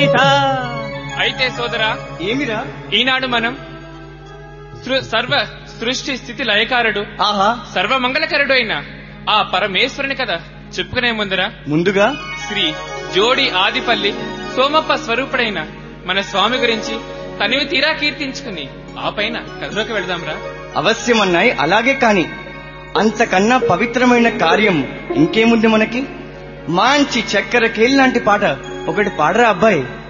సీత అయితే సోదరా ఏమిరా ఈనాడు మనం సృ- సర్వ సృష్టి స్థితి లయకారుడు ఆహా సర్వమంగళకరుడు అయిన ఆ పరమేశ్వరుని కదా చెప్పుకునే ముందరా ముందుగా శ్రీ జోడి ఆదిపల్లి సోమప్ప స్వరూపుడైన మన స్వామి గురించి తనివి తీరా కీర్తించుకుని ఆ పైన కథలోకి వెళదాంరా అవశ్యమన్నాయి అలాగే కాని అంతకన్నా పవిత్రమైన కార్యం ఇంకేముంది మనకి మంచి చక్కెర కేళ్ళలాంటి పాట ఒకటి పాడరా అబ్బాయి